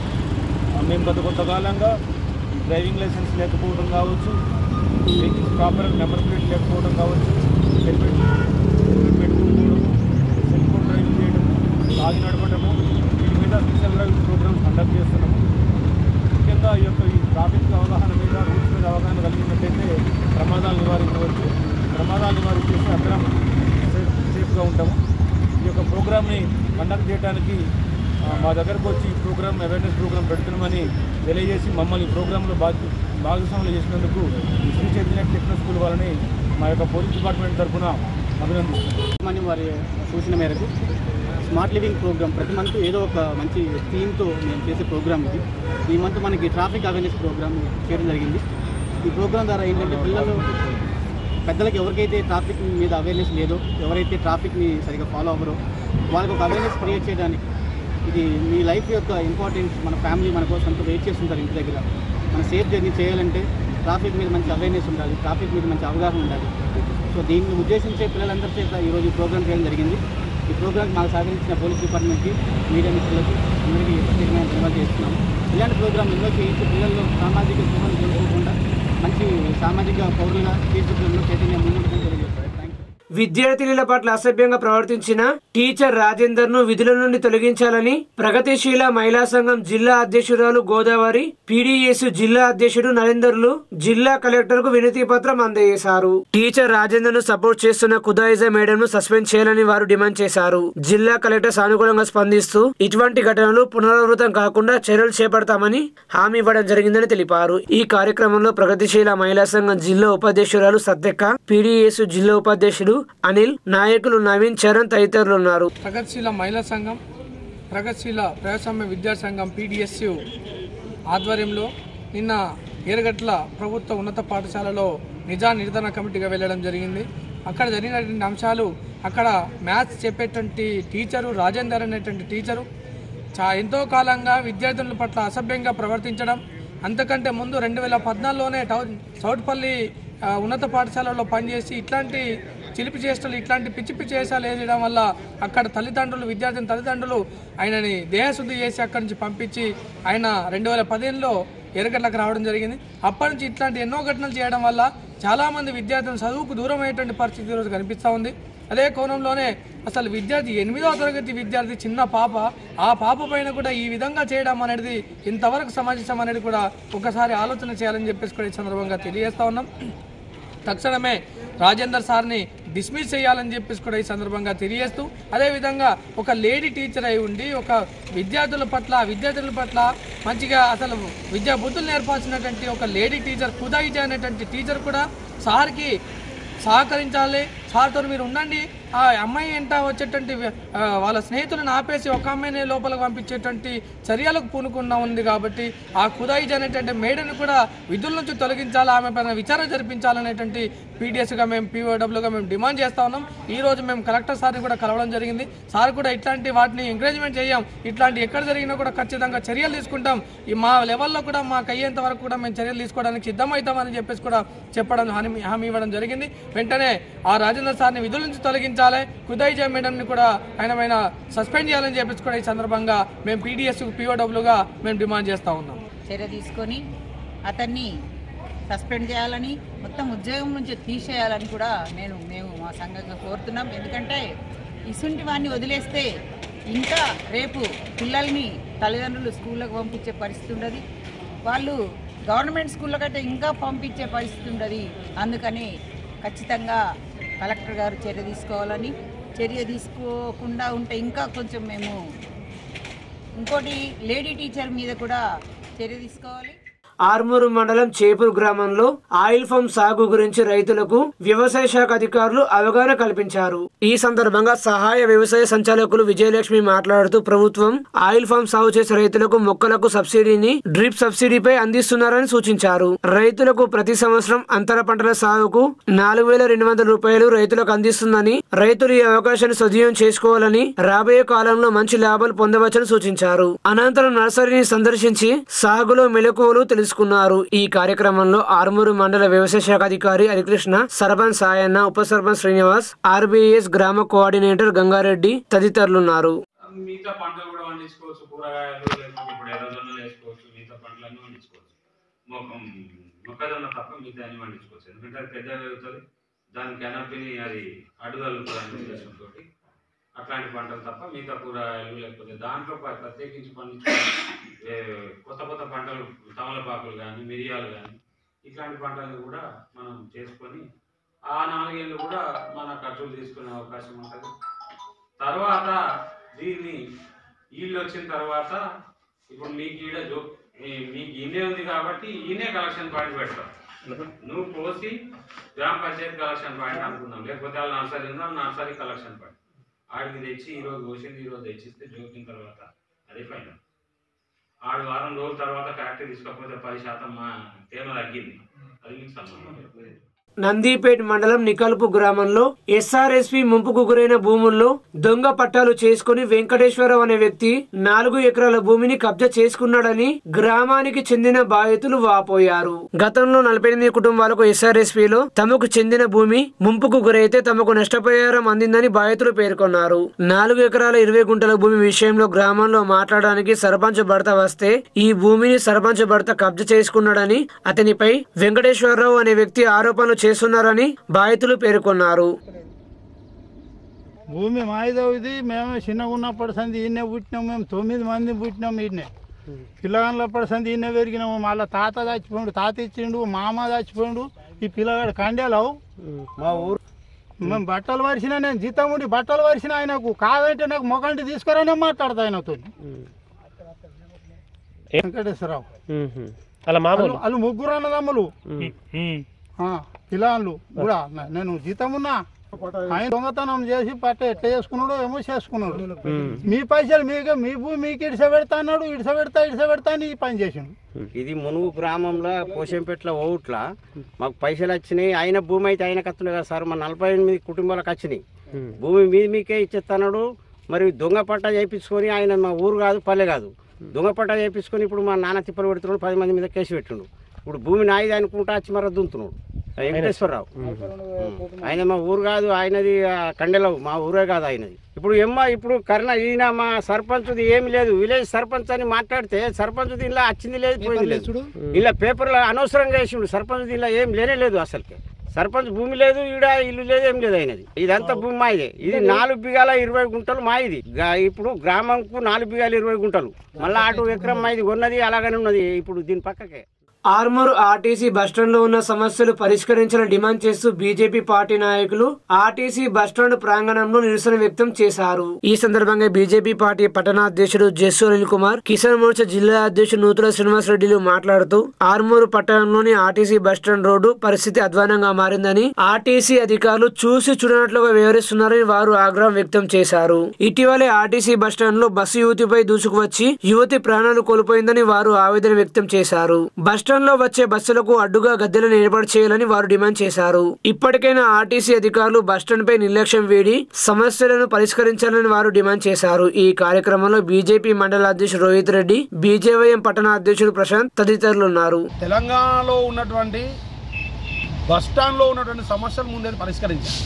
ఆ, మేము గత కొంతకాలంగా డ్రైవింగ్ లైసెన్స్ లేకపోవడం కావచ్చు వెహికల్స్ ప్రాపర్ నెంబర్ ప్లేట్ లేకపోవడం కావచ్చు హెల్మెట్ హెల్మెట్ పెట్టుకోకపోవడము సెల్ ఫోన్ డ్రైవింగ్ చేయడము తాగి నడపడము వీటి మీద స్పెషల్ డ్రైవ్ ప్రోగ్రామ్ కండక్ట్ చేస్తున్నాము ముఖ్యంగా ఈ యొక్క ఈ ట్రాఫిక్ అవగాహన మీద రూల్స్ మీద అవగాహన కలిగినట్టయితే ప్రమాదాలు నివారించవచ్చు ప్రమాదాలు నివారించేసి అందరం సేఫ్ సేఫ్గా ఉంటాము ఈ యొక్క ప్రోగ్రామ్ని కండక్ట్ చేయడానికి ఆ, మా దగ్గరకు వచ్చి ఈ ప్రోగ్రామ్ అవేర్నెస్ ప్రోగ్రామ్ పెడుతున్నామని తెలియజేసి మమ్మల్ని ఈ ప్రోగ్రాంలో భాగ భాగస్వాములు చేసినందుకు ఈ శ్రీ చైతన్య టెక్నో స్కూల్ వాళ్ళని మా యొక్క పోలీస్ డిపార్ట్మెంట్ తరఫున అభినందిస్తున్నాం అని వారి సూచన మేరకు స్మార్ట్ లివింగ్ ప్రోగ్రామ్ ప్రతి మంత్ ఏదో ఒక మంచి థీమ్తో మేము చేసే ప్రోగ్రామ్ ఇది ఈ మంత్ మనకి ట్రాఫిక్ అవేర్నెస్ ప్రోగ్రామ్ చేయడం జరిగింది ఈ ప్రోగ్రామ్ ద్వారా ఏంటంటే పిల్లలు పెద్దలకు ఎవరికైతే ట్రాఫిక్ మీద అవేర్నెస్ లేదో ఎవరైతే ట్రాఫిక్ని సరిగ్గా ఫాలో అవ్వరో వాళ్ళకి ఒక అవేర్నెస్ క్రియేట్ చేయడానికి ఇది మీ లైఫ్ యొక్క ఇంపార్టెన్స్ మన ఫ్యామిలీ మన కోసం అంతా వెయిట్ చేస్తుంటారు ఇంటి దగ్గర మన సేఫ్ జర్నీ చేయాలంటే ట్రాఫిక్ మీద మంచి అవేర్నెస్ ఉండాలి ట్రాఫిక్ మీద మంచి అవగాహన ఉండాలి సో దీన్ని ఉద్దేశించే పిల్లలందరి చేత ఈరోజు ఈ ప్రోగ్రామ్ చేయడం జరిగింది ఈ ప్రోగ్రామ్ మాకు సహకరించిన పోలీస్ డిపార్ట్మెంట్కి మీడియా మిత్రులకి అందరికీ ప్రత్యేకమైన ధన్యవాదాలు చేస్తున్నాము ఇలాంటి ప్రోగ్రామ్ ఎన్నో చేయించి పిల్లల్లో సామాజిక స్పృహను కోల్పోకుండా మంచి సామాజిక పౌరులుగా తీర్చిదిద్దడంలో చైతన్యం ముందుకు తెలియజేస్తారు థ్యాంక్ యూ విద్యార్థినుల పట్ల అసభ్యంగా ప్రవర్తించిన టీచర్ రాజేందర్ ను విధుల నుండి తొలగించాలని ప్రగతిశీల మహిళా సంఘం జిల్లా అధ్యక్షురాలు గోదావరి పీడీఎస్ జిల్లా అధ్యక్షుడు నరేందర్లు జిల్లా కలెక్టర్ కు వినతి పత్రం అందజేశారు టీచర్ రాజేందర్ ను సపోర్ట్ చేస్తున్న కుదాయిజా మేడం ను సస్పెండ్ చేయాలని వారు డిమాండ్ చేశారు జిల్లా కలెక్టర్ సానుకూలంగా స్పందిస్తూ ఇటువంటి ఘటనలు పునరావృతం కాకుండా చర్యలు చేపడతామని హామీ ఇవ్వడం జరిగిందని తెలిపారు ఈ కార్యక్రమంలో ప్రగతిశీల మహిళా సంఘం జిల్లా ఉపాధ్యక్షురాలు సత్యక్క పీడీఎస్ జిల్లా ఉపాధ్యక్షుడు అనిల్ నాయకులు నవీన్ చరణ్ తదితరులు ఉన్నారు ప్రగతిశీల మహిళా సంఘం ప్రగతిశీల ప్రజాస్వామ్య విద్యా సంఘం పీడిఎస్యు ఆధ్వర్యంలో నిన్న ఏరగట్ల ప్రభుత్వ ఉన్నత పాఠశాలలో నిజా నిర్ధారణ కమిటీగా వెళ్ళడం జరిగింది అక్కడ జరిగినటువంటి అంశాలు అక్కడ మ్యాథ్స్ చెప్పేటువంటి టీచరు రాజేందర్ అనేటువంటి టీచరు చా ఎంతో కాలంగా విద్యార్థుల పట్ల అసభ్యంగా ప్రవర్తించడం అంతకంటే ముందు రెండు వేల పద్నాలుగులోనే టౌన్ సౌట్పల్లి ఆ, ఉన్నత పాఠశాలలో పనిచేసి ఇట్లాంటి చిలిపి చేష్టలు ఇట్లాంటి పిచ్చి పిచ్చి చేసాలు వేయడం వల్ల అక్కడ తల్లిదండ్రులు విద్యార్థిని తల్లిదండ్రులు ఆయనని దేహశుద్ధి చేసి అక్కడి నుంచి పంపించి ఆయన రెండు వేల పదిహేనులో ఎరగట్లకు రావడం జరిగింది అప్పటి నుంచి ఇట్లాంటి ఎన్నో ఘటనలు చేయడం వల్ల చాలామంది విద్యార్థులు చదువుకు దూరం అయ్యేటువంటి పరిస్థితి ఈరోజు కనిపిస్తూ ఉంది అదే కోణంలోనే అసలు విద్యార్థి ఎనిమిదవ తరగతి విద్యార్థి చిన్న పాప ఆ పాప పైన కూడా ఈ విధంగా చేయడం అనేది ఇంతవరకు సమాజం అనేది కూడా ఒకసారి ఆలోచన చేయాలని చెప్పేసి కూడా ఈ సందర్భంగా తెలియజేస్తా ఉన్నాం తక్షణమే రాజేందర్ సార్ని డిస్మిస్ చేయాలని చెప్పేసి కూడా ఈ సందర్భంగా తెలియజేస్తూ అదేవిధంగా ఒక లేడీ టీచర్ అయి ఉండి ఒక విద్యార్థుల పట్ల విద్యార్థుల పట్ల మంచిగా అసలు విద్యా బుద్ధులు నేర్పాల్సినటువంటి ఒక లేడీ టీచర్ కుదాయిజ అనేటువంటి టీచర్ కూడా సార్కి సహకరించాలి సార్తో మీరు ఉండండి ఆ అమ్మాయి ఎంట వచ్చేటువంటి ఆ, వాళ్ళ స్నేహితులను ఆపేసి ఒక అమ్మాయిని లోపలికి పంపించేటువంటి చర్యలకు పూనుకున్న ఉంది కాబట్టి ఆ కుదాయిజ్ అనేటువంటి మేడని కూడా విధుల నుంచి తొలగించాలి ఆమె పైన విచారణ జరిపించాలనేటువంటి పీడిఎస్గా మేము పీఓడబ్ల్యూగా మేము డిమాండ్ చేస్తా ఉన్నాం ఈ రోజు మేము కలెక్టర్ సార్ని కూడా కలవడం జరిగింది సార్ కూడా ఇట్లాంటి వాటిని ఎంకరేజ్మెంట్ చేయం ఇట్లాంటి ఎక్కడ జరిగినా కూడా ఖచ్చితంగా చర్యలు తీసుకుంటాం ఈ మా లెవెల్లో కూడా మాకు అయ్యేంత వరకు కూడా మేము చర్యలు తీసుకోవడానికి సిద్ధమవుతామని చెప్పేసి కూడా చెప్పడం హామీ హామీ ఇవ్వడం జరిగింది వెంటనే ఆ రాజేంద్ర సార్ని విధుల నుంచి తొలగించాలి కుదయ్ మేడంని కూడా ఆయన పైన సస్పెండ్ చేయాలని చెప్పేసి కూడా ఈ సందర్భంగా మేము పీడిఎస్ పీఓడబ్ల్యూగా మేము డిమాండ్ చేస్తా ఉన్నాం చర్య తీసుకొని అతన్ని సస్పెండ్ చేయాలని మొత్తం ఉద్యోగం నుంచి తీసేయాలని కూడా నేను మేము మా సంఘంగా కోరుతున్నాం ఎందుకంటే ఇసుంటి వాడిని వదిలేస్తే ఇంకా రేపు పిల్లల్ని తల్లిదండ్రులు స్కూళ్ళకు పంపించే పరిస్థితి ఉండదు వాళ్ళు గవర్నమెంట్ స్కూళ్ళకైతే ఇంకా పంపించే పరిస్థితి ఉండదు అందుకని ఖచ్చితంగా కలెక్టర్ గారు చర్య తీసుకోవాలని చర్య తీసుకోకుండా ఉంటే ఇంకా కొంచెం మేము ఇంకోటి లేడీ టీచర్ మీద కూడా చర్య తీసుకోవాలి ఆర్మూరు మండలం చేపూరు గ్రామంలో ఆయిల్ ఫామ్ సాగు గురించి రైతులకు వ్యవసాయ శాఖ అధికారులు అవగాహన కల్పించారు ఈ సందర్భంగా సహాయ వ్యవసాయ సంచాలకులు విజయలక్ష్మి మాట్లాడుతూ ప్రభుత్వం ఆయిల్ ఫామ్ సాగు చేసే రైతులకు మొక్కలకు సబ్సిడీని డ్రిప్ సబ్సిడీపై అందిస్తున్నారని సూచించారు రైతులకు ప్రతి సంవత్సరం అంతర పంటల సాగుకు నాలుగు వేల రెండు వందల రూపాయలు రైతులకు అందిస్తుందని రైతులు ఈ అవకాశాన్ని సద్వినియోగం చేసుకోవాలని రాబోయే కాలంలో మంచి లాభాలు పొందవచ్చని సూచించారు అనంతరం నర్సరీని సందర్శించి సాగులో మెలకువలు తెలుసుకున్నారు ఈ కార్యక్రమంలో ఆర్మూరు మండల వ్యవసాయ శాఖ అధికారి హరికృష్ణ సర్పంచ్ సాయన్న ఉప సర్పంచ్ శ్రీనివాస్ ఆర్బీఎస్ గ్రామ కోఆర్డినేటర్ గంగారెడ్డి తదితరులున్నారు మిగతా పంటలు కూడా పండించుకోవచ్చు కూరగాయలు లేకపోతే ఇప్పుడు ఎర్రజొన్నలు వేసుకోవచ్చు మిగతా పంటలన్నీ పండించుకోవచ్చు మొక్క మొక్కజొన్న తప్ప మిగతా అన్ని పండించుకోవచ్చు ఎందుకంటే అది పెద్దగా పెరుగుతుంది దాని కెనపిని అది అడుగలుగుతుంది అనే ఉద్దేశంతో అట్లాంటి పంటలు తప్ప మిగతా కూరగాయలు లేకపోతే దాంట్లో ప్ర- ప్రత్యేకించి పండించే ఏ, కొత్త కొత్త పంటలు తమలపాకులు కానీ మిరియాలు కానీ ఇట్లాంటి పంటలు కూడా మనం చేసుకొని ఆ నాలుగేళ్ళు కూడా మన ఖర్చులు తీసుకునే అవకాశం ఉంటుంది తర్వాత దీన్ని ఈళ్ళు వచ్చిన తర్వాత ఇప్పుడు మీకు ఈడ జో ఈ- మీకు ఈయనే ఉంది కాబట్టి ఈయనే కలెక్షన్ పాయింట్ పెడతాం నువ్వు పోసి గ్రామ పంచాయతీ కలెక్షన్ పాయింట్ అనుకున్నాం లేకపోతే వాళ్ళు నర్సరీ ఉందా నర్సరీ కలెక్షన్ పాయింట్ ఆడికి తెచ్చి ఈ రోజు పోసింది ఈ రోజు తెచ్చిస్తే జోకిన తర్వాత అది ఫైనల్ ఆడు వారం రోజుల తర్వాత ఫ్యాక్టరీ తీసుకోకపోతే పది శాతం మా తేమ తగ్గింది అది మీకు సంబంధం లేదు నందిపేట్ మండలం నికల్పు గ్రామంలో ఎస్ఆర్ఎస్పి ముంపుకు గురైన భూముల్లో దొంగ పట్టాలు చేసుకుని వెంకటేశ్వరరావు అనే వ్యక్తి నాలుగు ఎకరాల భూమిని కబ్జా చేసుకున్నాడని గ్రామానికి చెందిన బాధితులు వాపోయారు గతంలో నలభై ఎనిమిది కుటుంబాలకు ఎస్ఆర్ఎస్పిలో తమకు చెందిన భూమి ముంపుకు గురైతే తమకు నష్టపరిహారం అందిందని బాధితులు పేర్కొన్నారు నాలుగు ఎకరాల ఇరవై గుంటల భూమి విషయంలో గ్రామంలో మాట్లాడడానికి సర్పంచ్ భర్త వస్తే ఈ భూమిని సర్పంచ్ భర్త కబ్జా చేసుకున్నాడని అతనిపై వెంకటేశ్వరరావు అనే వ్యక్తి ఆరోపణలు చేస్తున్నారని బాధితులు పేర్కొన్నారు భూమి మాయిదవుది మేము చిన్నగా ఉన్నప్పటి సంది ఈయనే పుట్టినాం మేము తొమ్మిది మంది పుట్టినాం ఈయనే పిల్లగాళ్ళప్పటి సంది ఈయనే పెరిగినాము మళ్ళీ తాత చచ్చిపోయిండు తాత ఇచ్చిండు మామ చచ్చిపోయిండు ఈ పిల్లగాడు కండేలావు మా ఊరు మేము బట్టలు వరిసినా నేను జీతం ఉండి బట్టలు వరిసిన ఆయనకు కాదంటే నాకు మొగంటి తీసుకురానే మాట్లాడతా ఆయనతో వెంకటేశ్వరరావు అలా మామూలు వాళ్ళు ముగ్గురు అన్నదమ్ములు ఆ, పిల్లలు కూడా న- నేను జీతం ఉన్నా ఆయన దొంగతనం చేసి పట్ట ఎట్లా చేసుకున్నాడో ఏమో చేసుకున్నాడు మీ పైసలు మీకే మీ భూమి మీకు ఇడిస పెడతా అన్నాడు ఇడిస పెడతా ఇడిస పెడతా అని ఈ పని చేసిండు ఇది మునుగు గ్రామంలో పోషంపేటలో ఓట్ల మాకు పైసలు వచ్చినాయి ఆయన భూమి అయితే ఆయన కత్తున్నాయి కదా సార్ మా నలభై ఎనిమిది కుటుంబాలకు వచ్చినాయి భూమి మీద మీకే ఇచ్చేస్తున్నాడు మరి దొంగ పట్ట చేయించుకొని ఆయన మా ఊరు కాదు పల్లె కాదు దొంగ పట్ట చేయించుకొని ఇప్పుడు మా నాన్న తిప్పలు పెడుతున్నాడు పది మంది మీద కేసు పెట్టిండు ఇప్పుడు భూమి నాయిది అనుకుంటా వచ్చి మర దుంతున్నాడు వెంకటేశ్వరరావు ఆయన మా ఊరు కాదు ఆయనది ఆ, కండెలవు మా ఊరే కాదు ఆయనది ఇప్పుడు ఎమ్మ ఇప్పుడు కర్ణ ఈయన మా సర్పంచ్ది ఏమి లేదు విలేజ్ సర్పంచ్ అని మాట్లాడితే సర్పంచ్ ఇలా వచ్చింది లేదు పోయింది లేదు ఇలా పేపర్లో అనవసరంగా వేసిండు సర్పంచ్ ఇలా ఏం లేనే లేదు అసలుకి సర్పంచ్ భూమి లేదు ఈడ ఇల్లు లేదు ఏం లేదు ఆయనది ఇదంతా భూమి మాయిదే ఇది నాలుగు బిగాల ఇరవై గుంటలు మాయిది గా- ఇప్పుడు గ్రామంకు నాలుగు బిగాల ఇరవై గుంటలు మళ్ళీ అటు ఎకరం మాయిది ఉన్నది అలాగనే ఉన్నది ఇప్పుడు దీని పక్కకే ఆర్మూర్ ఆర్టీసీ బస్టాండ్ లో ఉన్న సమస్యలు పరిష్కరించాలని డిమాండ్ చేస్తూ బీజేపీ పార్టీ నాయకులు ఆర్టీసీ బస్టాండ్ ప్రాంగణంలో నిరసన వ్యక్తం చేశారు ఈ సందర్భంగా బీజేపీ పార్టీ పట్టణాధ్యక్షుడు జస్సు అనిల్ కుమార్ కిసాన్ మోర్చా జిల్లా అధ్యక్షుడు నూతుల శ్రీనివాస్ రెడ్డిలు మాట్లాడుతూ ఆర్మూరు పట్టణంలోని ఆర్టీసీ బస్టాండ్ రోడ్డు పరిస్థితి అధ్వానంగా మారిందని ఆర్టీసీ అధికారులు చూసి చూడనట్లుగా వ్యవహరిస్తున్నారని వారు ఆగ్రహం వ్యక్తం చేశారు ఇటీవలే ఆర్టీసీ బస్టాండ్ లో బస్సు యువతిపై దూసుకువచ్చి యువతి ప్రాణాలు కోల్పోయిందని వారు ఆవేదన వ్యక్తం చేశారు బస్టాండ్ లో వచ్చే బస్సులకు అడ్డుగా గద్దెలను ఏర్పాటు చేయాలని వారు డిమాండ్ చేశారు ఇప్పటికైనా ఆర్టీసీ అధికారులు బస్టాండ్ పై నిర్లక్ష్యం వీడి సమస్యలను పరిష్కరించాలని వారు డిమాండ్ చేశారు ఈ కార్యక్రమంలో బీజేపీ మండల అధ్యక్షుడు రోహిత్ రెడ్డి బీజేవైఎం పట్టణ అధ్యక్షుడు ప్రశాంత్ తదితరులు ఉన్నారు తెలంగాణలో ఉన్నటువంటి బస్ స్టాండ్లో ఉన్నటువంటి సమస్యలు ముందే పరిష్కరించాలి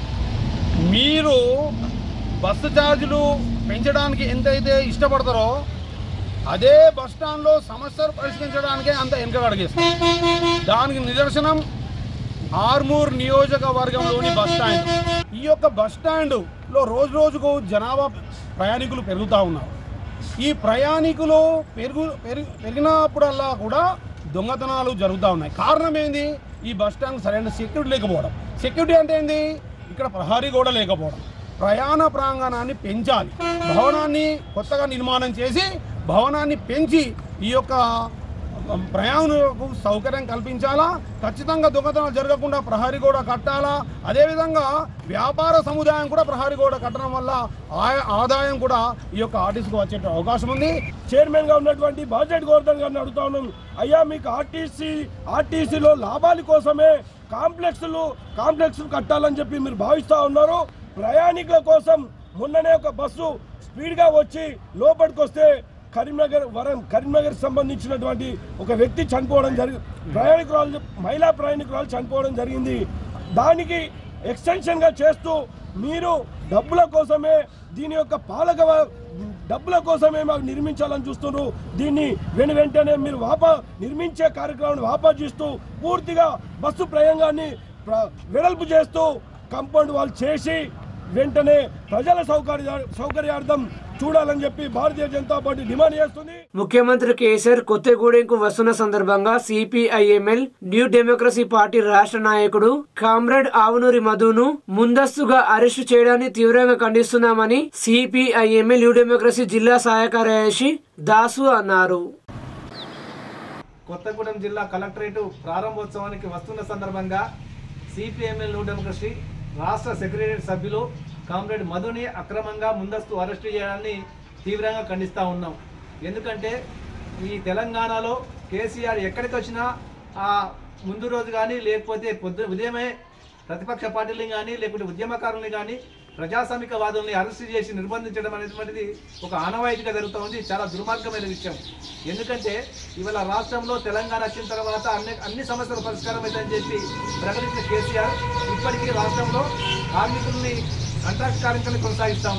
మీరు బస్సు ఛార్జీలు పెంచడానికి ఎంతైతే ఇష్టపడతారో అదే బస్ స్టాండ్లో సమస్యలు పరిష్కరించడానికే అంత వెనుక అడిగేస్తారు దానికి నిదర్శనం ఆర్మూర్ నియోజకవర్గంలోని బస్ స్టాండ్ ఈ యొక్క బస్ స్టాండ్లో రోజు రోజుకు జనాభా ప్రయాణికులు పెరుగుతూ ఉన్నారు ఈ ప్రయాణికులు పెరుగు పెరుగు పెరిగినప్పుడల్లా కూడా దొంగతనాలు జరుగుతూ ఉన్నాయి కారణం ఏంది ఈ బస్ స్టాండ్ సరైన సెక్యూరిటీ లేకపోవడం సెక్యూరిటీ అంటే ఏంది ఇక్కడ ప్రహరీ గోడ లేకపోవడం ప్రయాణ ప్రాంగణాన్ని పెంచాలి భవనాన్ని కొత్తగా నిర్మాణం చేసి భవనాన్ని పెంచి ఈ యొక్క ప్రయాణికులకు సౌకర్యం కల్పించాలా ఖచ్చితంగా దొంగతనాలు జరగకుండా ప్రహరీ గోడ కట్టాలా అదేవిధంగా వ్యాపార సముదాయం కూడా ప్రహరీ గోడ కట్టడం వల్ల ఆయ- ఆదాయం కూడా ఈ యొక్క ఆర్టీసీకి వచ్చే అవకాశం ఉంది చైర్మన్ గా ఉన్నటువంటి బడ్జెట్ గోవర్ధన్ గారిని అడుగుతా ఉన్నాం అయ్యా మీకు ఆర్టీసీ ఆర్టీసీలో లాభాల కోసమే కాంప్లెక్స్లు కాంప్లెక్స్ కట్టాలని చెప్పి మీరు భావిస్తా ఉన్నారు ప్రయాణికుల కోసం మొన్ననే ఒక బస్సు స్పీడ్గా వచ్చి లోపలికి వస్తే కరీంనగర్ వరం కరీంనగర్ సంబంధించినటువంటి ఒక వ్యక్తి చనిపోవడం జరిగి ప్రయాణికురాలు మహిళా ప్రయాణికురాలు చనిపోవడం జరిగింది దానికి ఎక్స్టెన్షన్గా చేస్తూ మీరు డబ్బుల కోసమే దీని యొక్క పాలక వ- డబ్బుల కోసమే మాకు నిర్మించాలని చూస్తున్నారు దీన్ని వెను వెంటనే మీరు వాపా నిర్మించే కార్యక్రమాన్ని వాపాజిస్తూ పూర్తిగా బస్సు ప్రయంగాన్ని ప్ర- వెడల్పు చేస్తూ కంపౌండ్ వాళ్ళు చేసి వెంటనే ప్రజల సౌకర్య సౌకర్యార్థం చూడాలని చెప్పి భారతీయ జనతా పార్టీ డిమాండ్ చేస్తుంది ముఖ్యమంత్రి కేసీఆర్ కొత్తగూడెంకు వస్తున్న సందర్భంగా సిపిఐఎంఎల్ న్యూ డెమోక్రసీ పార్టీ రాష్ట్ర నాయకుడు కామ్రేడ్ ఆవునూరి మధును ముందస్తుగా అరెస్టు చేయడాన్ని తీవ్రంగా ఖండిస్తున్నామని సిపిఐఎంఎల్ న్యూ డెమోక్రసీ జిల్లా సహాయ కార్యదర్శి దాసు అన్నారు కొత్తగూడెం జిల్లా కలెక్టరేట్ ప్రారంభోత్సవానికి వస్తున్న సందర్భంగా సిపిఎంఎల్ న్యూ డెమోక్రసీ రాష్ట్ర సెక్రటరీ సభ్యులు కామ్రేడ్ మధుని అక్రమంగా ముందస్తు అరెస్టు చేయడాన్ని తీవ్రంగా ఖండిస్తూ ఉన్నాం ఎందుకంటే ఈ తెలంగాణలో కేసీఆర్ ఎక్కడికి వచ్చినా ఆ ముందు రోజు కానీ లేకపోతే పొద్దు ఉదయమే ప్రతిపక్ష పార్టీలని కానీ లేకుంటే ఉద్యమకారుల్ని కానీ ప్రజాస్వామికవాదుల్ని అరెస్ట్ చేసి నిర్బంధించడం అనేటువంటిది ఒక ఆనవాయితీగా జరుగుతూ ఉంది చాలా దుర్మార్గమైన విషయం ఎందుకంటే ఇవాళ రాష్ట్రంలో తెలంగాణ వచ్చిన తర్వాత అన్ని అన్ని సమస్యలు పరిష్కారం అవుతాయని చెప్పి ప్రకటించిన కేసీఆర్ ఇప్పటికీ రాష్ట్రంలో కార్మికుల్ని కాంట్రాక్ట్ కార్మికుల్ని కొనసాగిస్తూ ఉన్నారు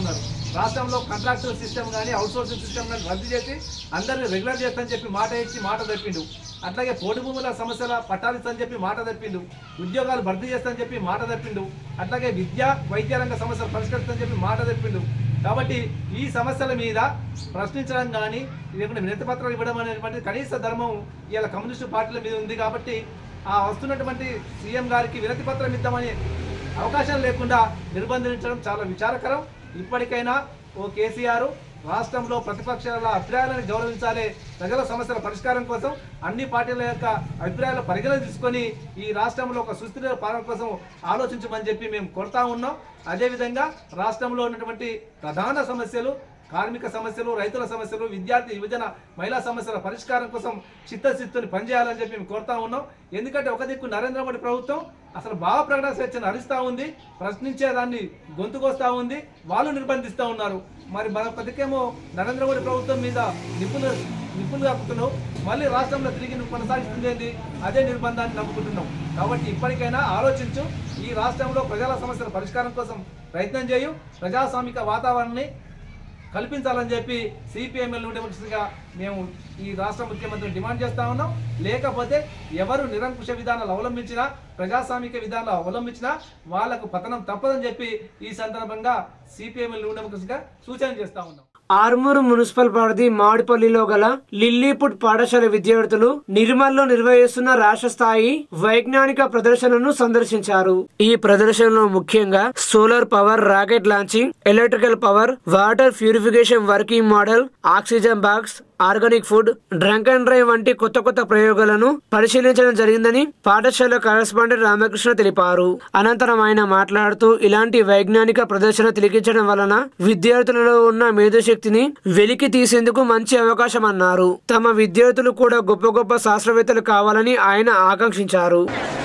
రాష్ట్రంలో కాంట్రాక్చువల్ సిస్టమ్ కానీ అవుట్సోర్సింగ్ సిస్టమ్ కానీ రద్దు చేసి అందరిని రెగ్యులర్ చేస్తానని చెప్పి మాట ఇచ్చి మాట తప్పిండు అట్లాగే పోటీ భూముల సమస్యల పట్టాలిస్తని చెప్పి మాట తప్పిండు ఉద్యోగాలు భర్తీ చేస్తానని చెప్పి మాట తప్పిండు అట్లాగే విద్య వైద్య రంగ సమస్యలు పరిష్కరిస్తానని చెప్పి మాట తప్పిండు కాబట్టి ఈ సమస్యల మీద ప్రశ్నించడం కానీ లేకుంటే వినతి పత్రాలు ఇవ్వడం అనేటువంటి కనీస ధర్మం ఇవాళ కమ్యూనిస్టు పార్టీల మీద ఉంది కాబట్టి ఆ వస్తున్నటువంటి సీఎం గారికి వినతి పత్రం ఇద్దామని అవకాశం లేకుండా నిర్బంధించడం చాలా విచారకరం ఇప్పటికైనా ఓ కేసీఆర్ రాష్ట్రంలో ప్రతిపక్షాల అభిప్రాయాలను గౌరవించాలి ప్రజల సమస్యల పరిష్కారం కోసం అన్ని పార్టీల యొక్క అభిప్రాయాలు పరిగణన తీసుకొని ఈ రాష్ట్రంలో ఒక సుస్థిర పాలన కోసం ఆలోచించమని చెప్పి మేము కోరుతా ఉన్నాం అదేవిధంగా రాష్ట్రంలో ఉన్నటువంటి ప్రధాన సమస్యలు కార్మిక సమస్యలు రైతుల సమస్యలు విద్యార్థి యువజన మహిళా సమస్యల పరిష్కారం కోసం చిత్తశుద్ధిని పనిచేయాలని చెప్పి మేము కోరుతా ఉన్నాం ఎందుకంటే ఒక దిక్కు నరేంద్ర మోడీ ప్రభుత్వం అసలు భావ ప్రకటన స్వేచ్ఛను హరిస్తూ ఉంది ప్రశ్నించే దాన్ని గొంతుకొస్తా ఉంది వాళ్ళు నిర్బంధిస్తూ ఉన్నారు మరి మరొక దిక్కేమో నరేంద్ర మోడీ ప్రభుత్వం మీద నిపుణులు నిపుణులు కప్పుతున్నావు మళ్ళీ రాష్ట్రంలో తిరిగి నువ్వు కొనసాగిస్తుంది ఏంది అదే నిర్బంధాన్ని నమ్ముకుంటున్నావు కాబట్టి ఇప్పటికైనా ఆలోచించు ఈ రాష్ట్రంలో ప్రజల సమస్యల పరిష్కారం కోసం ప్రయత్నం చేయు ప్రజాస్వామిక వాతావరణాన్ని కల్పించాలని చెప్పి సిపిఎంఎల్ డెమోక్రసీగా మేము ఈ రాష్ట్ర ముఖ్యమంత్రిని డిమాండ్ చేస్తా ఉన్నాం లేకపోతే ఎవరు నిరంకుశ విధానాలు అవలంబించినా ప్రజాస్వామిక విధానాలు అవలంబించినా వాళ్లకు పతనం తప్పదని చెప్పి ఈ సందర్భంగా సిపిఎంఎల్ డెమోక్రసీగా సూచన చేస్తా ఉన్నాం ఆర్మూరు మున్సిపల్ పరిధి మాడిపల్లిలో గల లిల్లీపుట్ పాఠశాల విద్యార్థులు నిర్మల్లో నిర్వహిస్తున్న రాష్ట్ర స్థాయి వైజ్ఞానిక ప్రదర్శనను సందర్శించారు ఈ ప్రదర్శనలో ముఖ్యంగా solar power rocket launching electrical power water purification working model oxygen box organic food drunk and drive వంటి కొత్త కొత్త ప్రయోగాలను పరిశీలించడం జరిగిందని పాఠశాల కరెస్పాండెంట్ రామకృష్ణ తెలిపారు అనంతరం ఆయన మాట్లాడుతూ ఇలాంటి వైజ్ఞానిక ప్రదర్శన తిలకించడం వలన విద్యార్థులలో ఉన్న మేధోశక్తిని వెలికి తీసేందుకు మంచి అవకాశం అన్నారు తమ విద్యార్థులు కూడా గొప్ప గొప్ప శాస్త్రవేత్తలు కావాలని ఆయన ఆకాంక్షించారు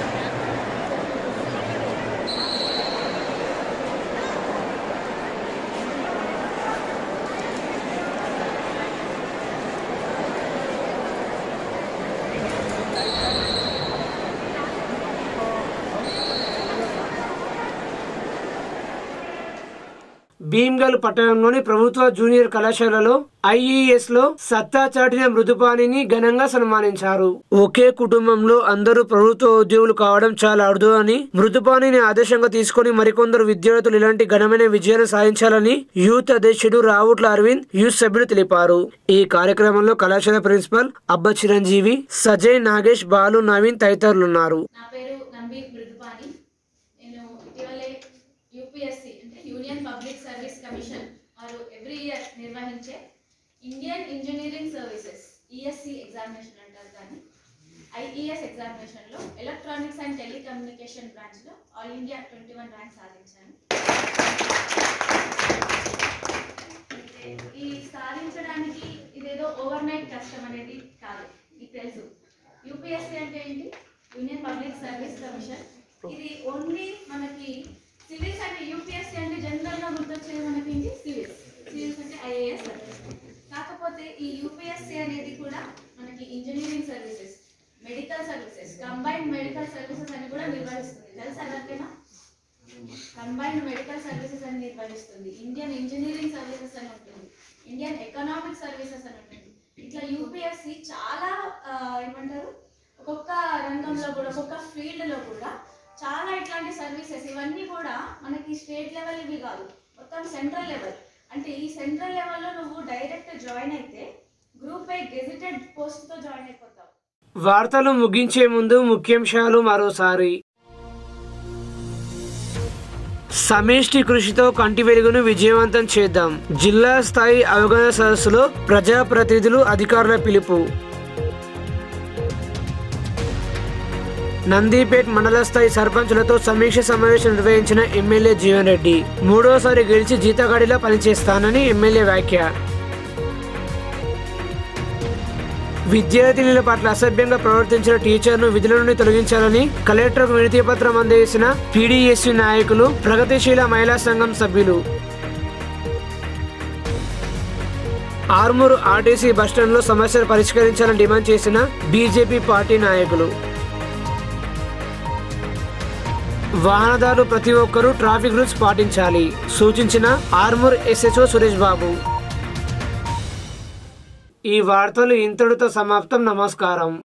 భీమ్గల్ పట్టణంలోని ప్రభుత్వ జూనియర్ కళాశాలలో ఐఈఎస్ లో సత్తా చాటిన మృదుపానిని ఘనంగా సన్మానించారు ఒకే కుటుంబంలో అందరూ ప్రభుత్వ ఉద్యోగులు కావడం చాలా అరుదు అని మృదుపానిని ఆదర్శంగా తీసుకొని మరికొందరు విద్యార్థులు ఇలాంటి ఘనమైన విజయాలు సాధించాలని యూత్ అధ్యక్షుడు రావుట్ల అరవింద్ యూత్ సభ్యులు తెలిపారు ఈ కార్యక్రమంలో కళాశాల ప్రిన్సిపల్ అబ్బ చిరంజీవి సజయ్ నాగేష్ బాలు నవీన్ తదితరులున్నారు నా పేరు నంబి మృదుపాని నేను ఇటీవలే యూపీఎస్సి అంటే యూనియన్ పబ్లిక్ సర్వీస్ కమిషన్ వారు ఎవ్రీ ఇయర్ నిర్వహించే Indian engineering services ESC examination అంటారు దాన్ని ఐఈఎస్ ఎగ్జామినేషన్లో ఎలక్ట్రానిక్స్ అండ్ టెలికమ్యూనికేషన్ బ్రాంచ్లో all India twenty one rank సాధించాను అయితే ఈ సాధించడానికి ఇదేదో ఓవర్ నైట్ కష్టం అనేది కాదు మీకు తెలుసు యూపీఎస్సీ అంటే ఏంటి యూనియన్ పబ్లిక్ సర్వీస్ కమిషన్ ఇది ఓన్లీ మనకి సివిల్స్ అంటే యూపీఎస్సీ అంటే జనరల్ గా గుర్తొచ్చేది మనకి ఏంటి సివిల్స్ సివిల్స్ అంటే ఐఏఎస్ కాకపోతే ఈ యూపీఎస్సీ అనేది కూడా మనకి engineering services medical services combined medical services అని కూడా నిర్వహిస్తుంది తెలుసా ఎవరికైనా కంబైన్డ్ మెడికల్ సర్వీసెస్ అని నిర్వహిస్తుంది ఇండియన్ ఇంజనీరింగ్ సర్వీసెస్ అని ఉంటుంది ఇండియన్ ఎకనామిక్ సర్వీసెస్ అని ఉంటుంది ఇట్లా యూపీఎస్సి చాలా ఆ, ఏమంటారు ఒక్కొక్క రంగంలో కూడా ఒక్కొక్క ఫీల్డ్ లో కూడా చాలా ఇట్లాంటి సర్వీసెస్ ఇవన్నీ కూడా మనకి స్టేట్ లెవెల్ ఇవి కాదు మొత్తం సెంట్రల్ లెవెల్ అంటే ఈ సెంట్రల్ లెవెల్లో నువ్వు డైరెక్ట్ జాయిన్ అయితే గ్రూప్ ఏ గెజిటెడ్ పోస్ట్ తో జాయిన్ అయిపోతావు వార్తలు ముగించే ముందు ముఖ్యాంశాలు మరోసారి సమిష్టి కృషితో కంటి వెలుగును విజయవంతం చేద్దాం జిల్లా స్థాయి అవగాహన సదస్సులో ప్రజాప్రతినిధులు అధికారుల పిలుపు నందిపేట్ మండల స్థాయి సర్పంచులతో సమీక్ష సమావేశం నిర్వహించిన ఎమ్మెల్యే జీవన్ రెడ్డి మూడోసారి గెలిచి జీతగాడిలా పనిచేస్తానని ఎమ్మెల్యే వ్యాఖ్య విద్యార్థినుల పట్ల అసభ్యంగా ప్రవర్తించిన టీచర్ను విధుల నుండి తొలగించాలని కలెక్టర్కు వినతి పత్రం అందజేసిన పీడీఎస్యు నాయకులు ప్రగతిశీల మహిళా సంఘం సభ్యులు ఆర్మూరు ఆర్టీసీ బస్టాండ్లో సమస్యలు పరిష్కరించాలని డిమాండ్ చేసిన బీజేపీ పార్టీ నాయకులు వాహనదారులు ప్రతి ఒక్కరూ ట్రాఫిక్ రూల్స్ పాటించాలి సూచించిన ఆర్మూర్ ఎస్హెచ్ఓ సురేష్ బాబు ఈ వార్తలు ఇంతటితో సమాప్తం నమస్కారం